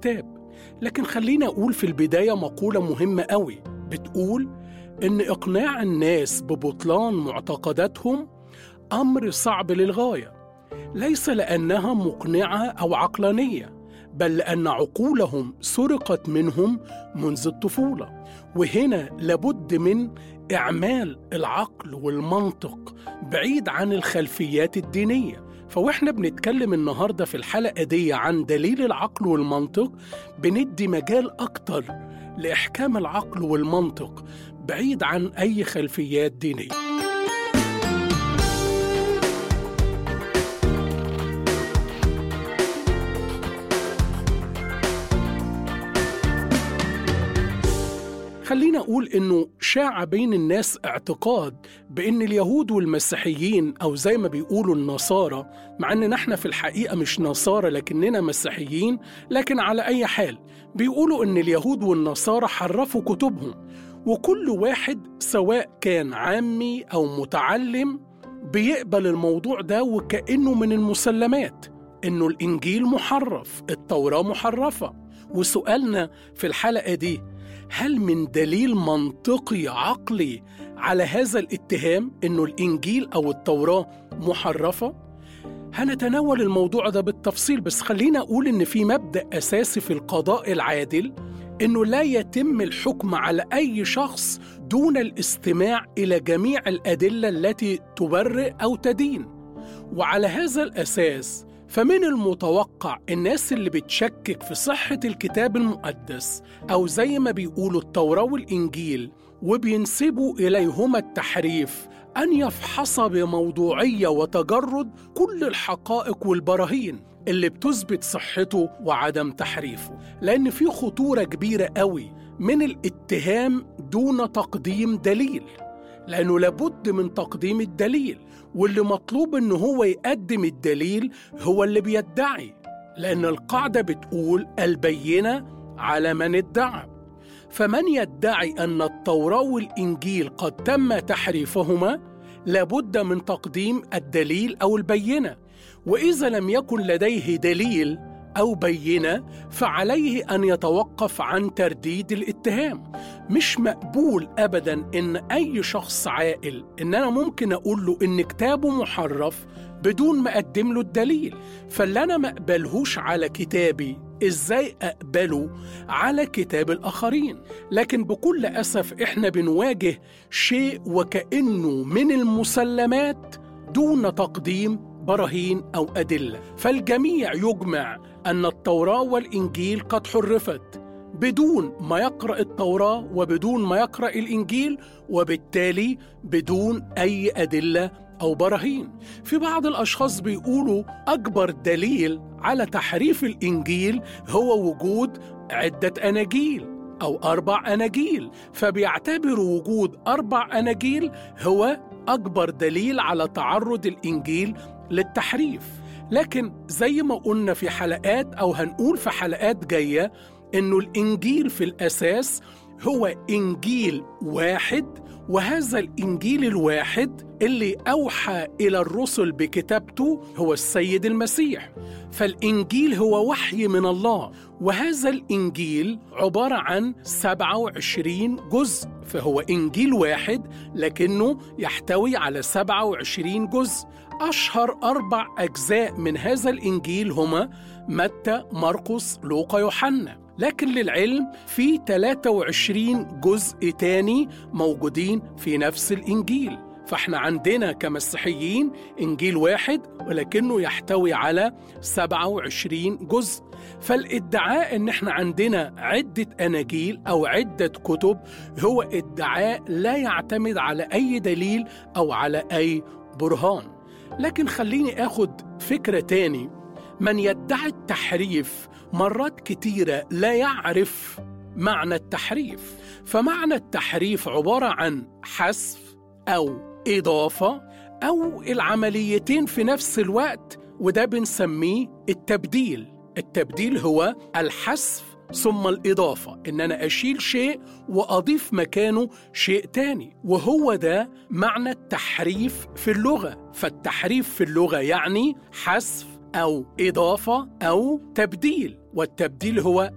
الكتاب لكن خلينا أقول في البداية مقولة مهمة قوي بتقول إن إقناع الناس ببطلان معتقداتهم أمر صعب للغاية ليس لأنها مقنعة أو عقلانية بل لأن عقولهم سرقت منهم منذ الطفولة وهنا لابد من إعمال العقل والمنطق بعيد عن الخلفيات الدينية فواحنا بنتكلم النهارده في الحلقه دي عن دليل العقل والمنطق بندي مجال اكتر لاحكام العقل والمنطق بعيد عن اي خلفيات دينيه خلينا أقول إنه شاع بين الناس اعتقاد بإن اليهود والمسيحيين أو زي ما بيقولوا النصارى مع إن احنا في الحقيقة مش نصارى لكننا مسيحيين لكن على أي حال بيقولوا إن اليهود والنصارى حرفوا كتبهم وكل واحد سواء كان عامي أو متعلم بيقبل الموضوع ده وكأنه من المسلمات إنه الإنجيل محرف التوراة محرفة وسؤالنا في الحلقة دي هل من دليل منطقي عقلي على هذا الاتهام انه الانجيل او التوراه محرفه هنتناول الموضوع ده بالتفصيل بس خلينا اقول ان في مبدا اساسي في القضاء العادل انه لا يتم الحكم على اي شخص دون الاستماع الى جميع الادله التي تبرئ او تدين وعلى هذا الاساس فمن المتوقع الناس اللي بتشكك في صحة الكتاب المقدس أو زي ما بيقولوا التوراة والإنجيل وبينسبوا إليهما التحريف أن يفحص بموضوعية وتجرد كل الحقائق والبراهين اللي بتثبت صحته وعدم تحريفه لأن في خطورة كبيرة قوي من الاتهام دون تقديم دليل لأنه لابد من تقديم الدليل واللي مطلوب إن هو يقدم الدليل هو اللي بيدعي لأن القاعدة بتقول البينة على من ادعى فمن يدعي أن التوراة والإنجيل قد تم تحريفهما لابد من تقديم الدليل أو البينة وإذا لم يكن لديه دليل أو بينة فعليه أن يتوقف عن ترديد الاتهام مش مقبول أبدا إن أي شخص عاقل إن أنا ممكن أقول له إن كتابه محرف بدون ما أقدم له الدليل فاللي أنا ما أقبلهوش على كتابي إزاي أقبله على كتاب الآخرين لكن بكل أسف إحنا بنواجه شيء وكأنه من المسلمات دون تقديم براهين أو أدلة فالجميع يجمع أن التوراة والإنجيل قد حرفت بدون ما يقرأ التوراة وبدون ما يقرأ الإنجيل وبالتالي بدون أي أدلة أو براهين في بعض الأشخاص بيقولوا أكبر دليل على تحريف الإنجيل هو وجود عدة أناجيل أو أربع أناجيل فبيعتبروا وجود أربع أناجيل هو أكبر دليل على تعرض الإنجيل للتحريف لكن زي ما قلنا في حلقات أو هنقول في حلقات جاية إنه الإنجيل في الأساس هو إنجيل واحد وهذا الإنجيل الواحد اللي أوحى إلى الرسل بكتابته هو السيد المسيح فالإنجيل هو وحي من الله وهذا الإنجيل عبارة عن 27 جزء فهو إنجيل واحد لكنه يحتوي على 27 جزء أشهر أربع أجزاء من هذا الإنجيل هما متى، مرقس، لوقا، يوحنا لكن للعلم في 23 جزء تاني موجودين في نفس الإنجيل فاحنا عندنا كمسيحيين إنجيل واحد ولكنه يحتوي على 27 جزء فالادعاء ان احنا عندنا عدة أناجيل أو عدة كتب هو ادعاء لا يعتمد على أي دليل أو على أي برهان لكن خليني أخد فكرة تاني من يدعي التحريف مرات كتيرة لا يعرف معنى التحريف فمعنى التحريف عبارة عن حذف أو إضافة أو العمليتين في نفس الوقت وده بنسميه التبديل التبديل هو الحذف ثم الإضافة إن أنا أشيل شيء وأضيف مكانه شيء تاني وهو ده معنى التحريف في اللغة فالتحريف في اللغة يعني حذف أو إضافة أو تبديل والتبديل هو